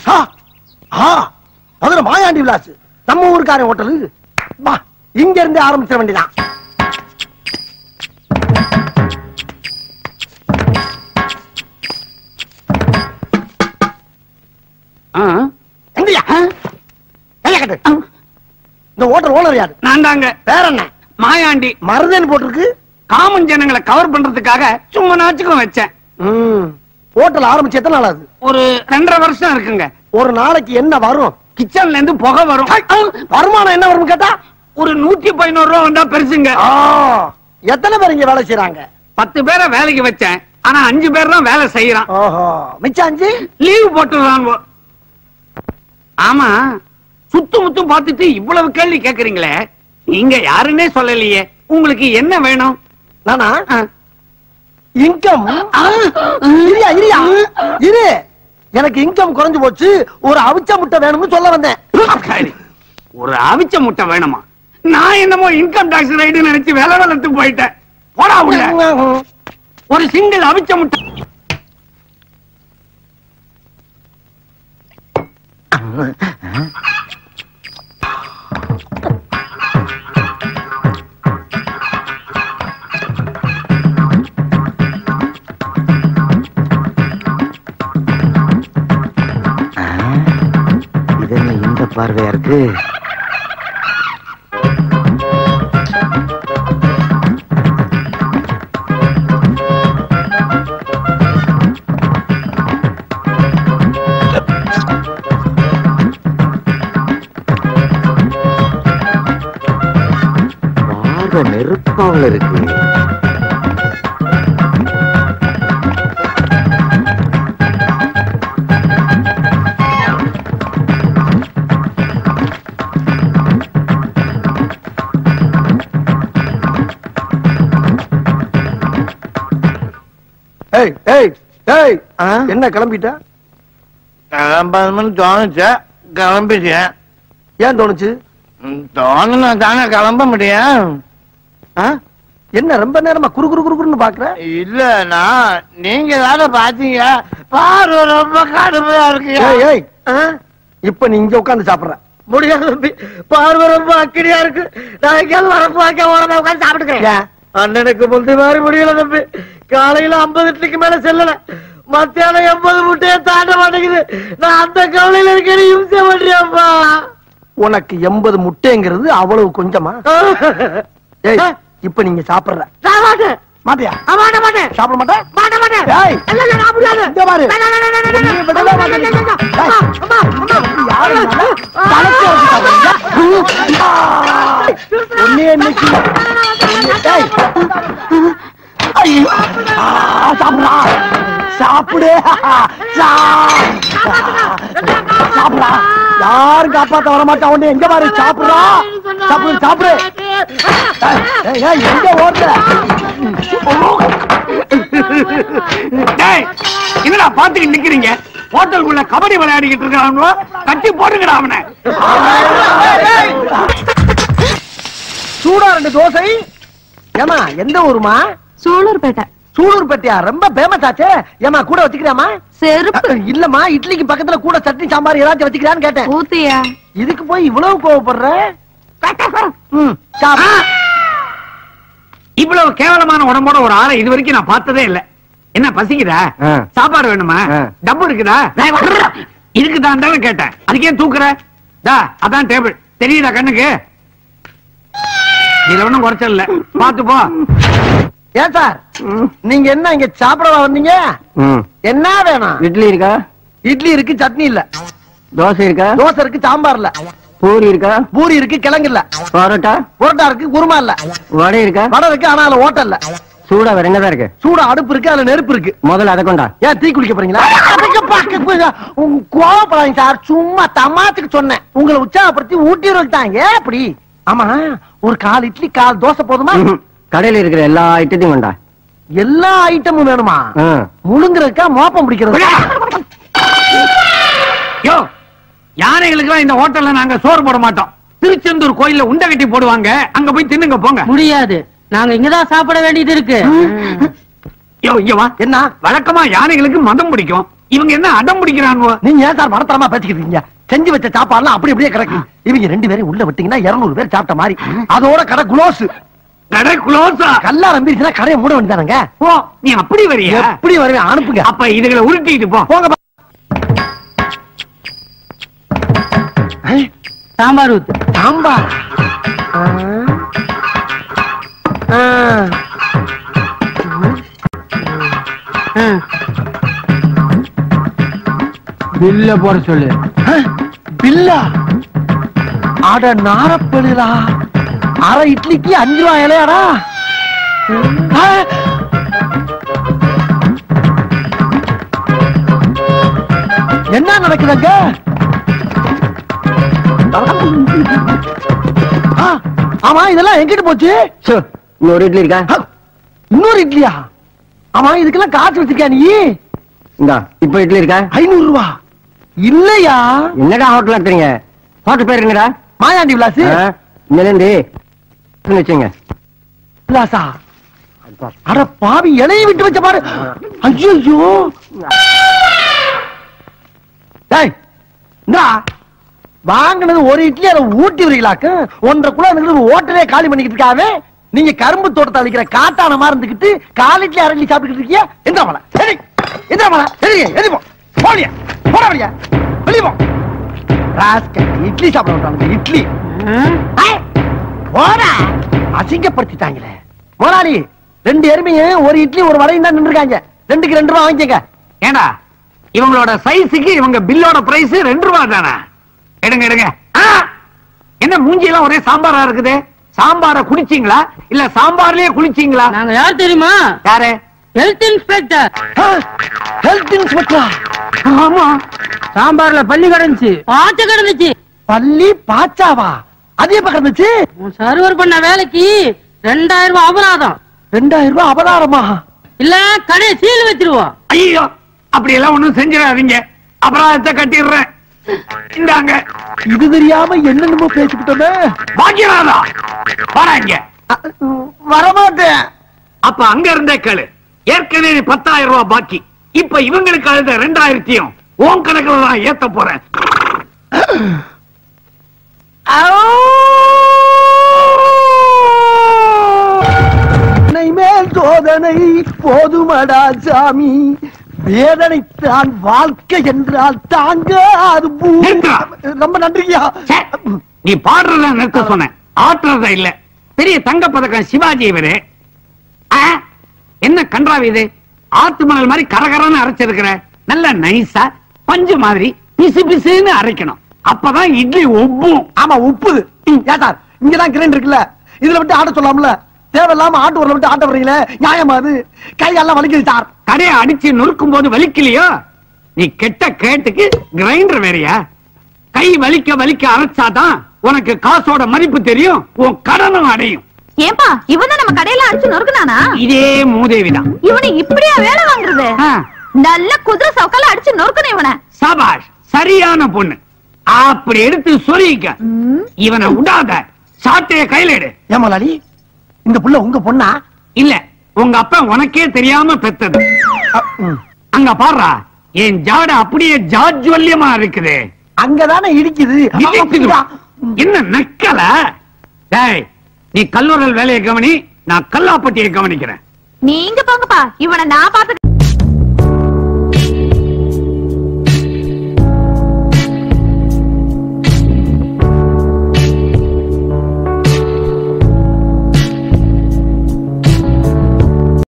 ஆ, ஆ, மதுரை மாயாண்டி விலாஸ் நம்ம ஊருக்காரன் ஹோட்டலு வா இங்க இருந்து ஆரம்பிச்சிட வேண்டியதான் எங்கயா கைய கட்டு இந்த ஹோட்டல் ஓனர் யாரு நான் தாங்க வேற என்ன மாயாண்டி மருதன் போட்டிருக்கு காமன் ஜனங்களை கவர் பண்றதுக்காக சும்மா நாச்சுக்கும் வச்சேன் ம் ஹோட்டல் ஆரம்பிச்சு எத்தனை நாள் ஆகுது ஒரு ரெண்டரை வருஷம் இருக்குங்க ஒரு நாளைக்கு என்ன வரும் கிச்சன்ல இருந்து புகை வரும் வருமானம் என்ன வரும்னு கேட்டா ஒரு நூத்தி பதினோரு ரூபா வந்தா பெருசுங்க ஆ, எத்தனை பேர் இங்க வேலை செய்யறாங்க பத்து பேரை வேலைக்கு வச்சேன் ஆனா அஞ்சு பேர் தான் வேலை செய்யறான் ஓஹோ மிச்சம் அஞ்சு லீவு போட்டுறான் ஆமா சுத்து முத்தும் பார்த்துட்டு இவ்வளவு கேள்வி கேக்குறீங்களே நீங்க யாருன்னே சொல்லலையே உங்களுக்கு என்ன வேணும் நானா ஆ. இன்கம் இரியா இரியா இரு எனக்கு இன்கம் குறைஞ்சு போச்சு ஒரு அவிச்ச முட்டை வேணும்னு சொல்ல வந்தேன் சரி. ஒரு அவிச்ச முட்டை வேணுமா நான் என்னமோ இன்கம் டாக்ஸ் ரைடு நினைச்சு வேலை வேலத்துக்கு போயிட்டேன் போடா உள்ள ஒரு சிங்கிள் அவிச்ச முட்டை இது என்ன இந்த பார்வையா இருக்கு பார்வை நெருப்பாவில் இருக்கு ஏய் ஏய் ஏய் ஆ? என்ன கிளம்பிட்ட கிளம்பணும்னு தோணுச்சு கிளம்பிட்டேன் ஏன் தோணுச்சு தோணுனா தானே கிளம்ப முடியும் ஆ? என்ன ரொம்ப நேரமா குறு குறு குறுன்னு பாக்குற இல்ல நான் நீங்க தானே பாத்தீங்க பார்வை ரொம்ப கடுமையா இருக்கு ஏய் ஏய் ஆ? இப்ப நீ இங்க உட்கார்ந்து சாப்பிடுற முடியாது தம்பி பார்வை ரொம்ப அக்கடியா இருக்கு நான் எங்கேயாவது வரப்பு வாக்க ஓரமா உட்காந்து சாப்பிட்டுக்கிறேன் ஏன்? அண்ணனுக்கு முந்தி மாதிரி முடியல தம்பி காலையில ஐம்பது இட்லிக்கு மேல செல்லல மத்தியானம் எண்பது முட்டையை தாண்ட மாட்டேங்குது நான் அந்த கவலையில இருக்கேன் இம்சை பண்றியாப்பா உனக்கு எண்பது முட்டைங்கிறது அவ்வளவு கொஞ்சமா ஏய் இப்ப நீங்க சாப்பிடுற நான் மாட்டேன் மாட்டியா நான் மாட்ட மாட்டேன் சாப்பிட மாட்டேன் மாட்ட மாட்டேன் ஏய் இல்ல இல்ல நான் முடியாது இங்க பாரு. நான், நான், நான், நான், நான், உன்னைய விடவே நான், மாட்டேன். நான், நான், நான், ஏய். அம்மா, அம்மா, அம்மா. யாரு இவன்? தலைக்கு வச்சு சாப்பிடுறியா? உன்னைய இன்னைக்கு ஏய். ஐயோ. ஆ, சாப்பிடுறா சாப்பிடு சா- சாப்பிடுறா யாரும் காப்பாத்த வர மாட்டா உன்னை எங்க பாரு சாப்பிடுறா சாப்பிடு சாப்பிடு ஏய், ஏய், எங்க ஓடுற டேய், என்னடா பாத்துக்கிட்டு நிக்கிறீங்க ஹோட்டலுக்குள்ள கபடி விளையாடிக்கிட்டு இருக்காங்க கட்டி போட்டுங்கடா அவனை சூடா ரெண்டு தோசை ஏமா எந்த ஊருமா சூலூர்பேட்டை சூலூர்பேட்டையா ரொம்ப ஃபேமஸ் ஆச்சே ஏமா கூட வச்சுக்கிறியாமா செருப்பு இல்லம்மா இட்லிக்கு பக்கத்துல கூட சட்னி சாம்பார் ஏதாச்சும் வச்சுக்கிறான்னு கேட்டேன் ஊத்தியா இதுக்கு போய் இவ்வளவு கோவப்படுற ம், சாப்பிடு. இவ்வளவு கேவலமான உடம்போட ஒரு ஆளை இது வரைக்கும் நான் பார்த்ததே இல்ல என்ன பசிக்குதா ஆ. சாப்பாடு வேணுமா ஆ. டப்பு இருக்குதா இதுக்கு தான் தானே கேட்டேன் அதுக்கே தூக்குற தா அதான் டேபிள் தெரியுதா கண்ணுக்கு இதுல ஒண்ணும் குறைச்சல் இல்ல பாத்து போ ஏன் சார் நீங்க என்ன இங்க சாப்பிடவா வந்தீங்க என்ன வேணும் இட்லி இருக்கா இட்லி இருக்கு சட்னி இல்ல தோசை இருக்கா தோசை இருக்கு சாம்பார் இல்ல பூரி இருக்கா பூரி இருக்கு கிழங்கு இல்ல பரோட்டா புரோட்டா இருக்கு குருமா இல்ல வடை இருக்கா வடை இருக்கு ஆனா அதுல ஓட்டல் இல்ல சூடா வேற என்னதான் இருக்கு சூட அடுப்பு இருக்கு அதுல நெருப்பு இருக்கு முதல்ல அதை கொண்டா ஏன் தீ குளிக்க போறீங்களா அதுக்கு பக்க போய் உங்க கோவப்படாதீங்க சார் சும்மா தமாத்துக்கு சொன்னேன் உங்களை உற்சாகப்படுத்தி ஊட்டிடுறது தான் ஏன் அப்படி ஆமா ஒரு கால் இட்லி கால் தோசை போதுமா ம்ஹும். கடையில இருக்கிற எல்லா ஐட்டத்தையும் கொண்டா எல்லா ஐட்டமும் வேணுமா ஆ. முழுங்குறதுக்கா மோப்பம் பிடிக்கிறது யோ யானைகளுக்கு இந்த ஹோட்டல்ல நாங்க சோறு போட மாட்டோம் திருச்செந்தூர் கோயில்ல உண்டை கட்டி போடுவாங்க அங்க போய் தின்னுங்க போங்க முடியாது நாங்க இங்கதான் சாப்பிட வேண்டியது இருக்கு யோ இங்க வா என்ன வழக்கமா யானைகளுக்கு மதம் பிடிக்கும் இவங்க என்ன அடம் பிடிக்கிறாங்க நீங்க ஏன் சார் மனத்தரமா பேசிக்கிட்டு இருக்கீங்க செஞ்சு வச்ச சாப்பாடுலாம் அப்படி அப்படியே கிடக்கு இவங்க ரெண்டு பேரும் உள்ள விட்டீங்கன்னா 200 பேர் சாப்பிட்ட மாதிரி அதோட கடை குளோஸ் கடை க்ளோஸா கல்லா நம்பிருச்சுன்னா கடையை மூட வேண்டியதானங்க ஓ நீ அப்படி வரியா எப்படி வருவேன் அனுப்புங்க அப்ப இதுகளை உருட்டிட்டு போ போங்க பா. ஐ, சாம்பார் ஊத்து சாம்பார் ஆ. ஆ. பில்ல போட சொல்லு ஆ, பில்லா அட நாரப்படுதா அரை இட்லிக்கு அஞ்சு ரூபாய் இலையாடா ஆ. என்ன நடக்குதுங்க ஆ, ஆமா இதெல்லாம் எங்கிட்டு போச்சு இன்னொரு இட்லி இருக்கா ஆ, இன்னொரு இட்லியா ஆமா இதுக்கெல்லாம் காசு வச்சிருக்கியா நீ இந்தா இப்ப இட்லி இருக்கா ஐநூறு ரூபா இல்லையா என்னடா ஹோட்டல் நடத்துறீங்க ஹோட்டல் பேர் என்னடா மாயாண்டி விலாஸ் இன்னிலேருந்து வச்சுங்க விலாசா அட பாவி இலையை விட்டு வச்ச பாரு ஐயோ டேய் இந்தா வாங்கினது ஒரு இட்லி அதை ஊட்டி வரீங்களாக்கு ஒன்றரை குள்ள இருந்துக்கிட்டு ஹோட்டலே காலி பண்ணிக்கிட்டு இருக்காவே நீங்க கரும்பு தோட்டத்தை அழிக்கிற காட்டான மாதிரி இருந்துக்கிட்டு கால் இட்லி அரை இட்லி சாப்பிட்டுக்கிட்டு இருக்கீங்க எந்த மலை சரி எந்த மலை சரி எதி போ போடியா போட வழியா வெளிய போ ராஸ்கல் இட்லி சாப்பிட விட்டாங்க இட்லி ஏய், போடா அசிங்கப்படுத்திட்டாங்களே முதலாளி ரெண்டு எருமையும் ஒரு இட்லி ஒரு வடையும் தான் நின்றுருக்காங்க ரெண்டுக்கு ரெண்டு ரூபா வாங்கிக்கங்க ஏண்டா இவங்களோட சைஸுக்கு இவங்க பில்லோட பிரைஸ் ரெண்டு ரூபா தானே எடுங்க எடுங்க ஆ! என்ன மூஞ்சி எல்லாம் ஒரே சாம்பாரா இருக்குது சாம்பார குடிச்சீங்களா இல்ல சாம்பார்லயே குளிச்சீங்களா நாங்க யார் தெரியுமா யாரு ஹெல்த் இன்ஸ்பெக்டர் ஹெல்த் இன்ஸ்பெக்டரா ஆமா சாம்பார்ல பள்ளி கடைஞ்சி பாச்ச கிடந்துச்சு பள்ளி பாச்சாவா அது எப்ப கிடந்துச்சு உன் சர்வர் பண்ண வேலைக்கு ரெண்டாயிரம் ரூபாய் அபராதம் ரெண்டாயிரம் ரூபாய் அபதாரமா இல்ல கடையை சீல் வச்சிருவோம் ஐயோ அப்படி எல்லாம் ஒண்ணும் செஞ்சிடாதீங்க அபராதத்தை கட்டிடுறேன் இந்தாங்க இது தெரியாம என்னென்னமோ பேசிக்கிட்டோமே பாக்கியராதா வராங்க அ, வரமாட்டேன் அப்ப அங்க இருந்தே கேளு ஏற்கனவே பத்தாயிரம் ரூபாய் பாக்கி இப்ப இவங்களுக்கு அழுத ரெண்டாயிரத்தையும் உன் கணக்குல நான் ஏத்த போறேன் என்னை மேல் சோதனை போதுமடா சாமி வேதனை தான் வாழ்க்கை என்றால் தாங்க அது பூ- நிறுத்துடா. ரொம்ப நன்றியா ச்சே, நீ பாடுறத நிறுத்த சொன்னேன் ஆட்டுறத இல்ல பெரிய தங்க பதக்கம் சிவாஜி இவரு ஆ, என்ன கன்றாவி இது ஆத்து மணல் மாதிரி கரகரன்னு அரைச்சிருக்கிற நல்ல நைஸா பஞ்சு மாதிரி பிசு பிசுன்னு அரைக்கணும் அப்பதான் இட்லி ஒப்பும் ஆமா உப்புது ஏன் சார் இங்கதான் கிரைண்ட் இருக்குல்ல இதுல விட்டு ஆட்ட சொல்லாம்ல தேவையில்லாம ஆட்டு ஊர்ல விட்டு ஆட்ட வர்றீங்களே நியாயமா அது கையெல்லாம் வலிக்குது சார் கடையை அடிச்சு நொறுக்கும் போது வலிக்கலையோ நீ கெட்ட கேட்டுக்கு கிரைண்டர் வேறயா கை வலிக்க வலிக்க அரைச்சாதான் உனக்கு காசோட மதிப்பு தெரியும் உன் கடனும் அடையும் ஏன்பா இவன் தான் நம்ம கடையில அடிச்சு நொறுக்குனானா இதே மூதேவிதான் இவனை இப்படியா வேலை வாங்குறது ஆ, நல்ல குதிரை சவுக்கால அடிச்சு நொறுக்கணும் இவனை சபாஷ் சரியான பொண்ணு அப்படி எடுத்து சொல்லிக்க ம், இவனை விடாத சாட்டைய கையில எடு ஏமாலாளி இந்த புள்ள உங்க பொண்ணா இல்ல உங்க அப்பா உனக்கே தெரியாம பெத்தது அ, ம். அங்க பாருடா என் ஜாட அப்படியே ஜாஜ்வல்யமா இருக்குது அங்கதானே இடிக்குது இடிக்குது. என்ன நக்கல டேய் நீ கல்லூரல் வேலையை கவனி நான் கல்லாப்பட்டியை கவனிக்கிறேன் நீங்க போங்கப்பா இவனை நான் பாத்து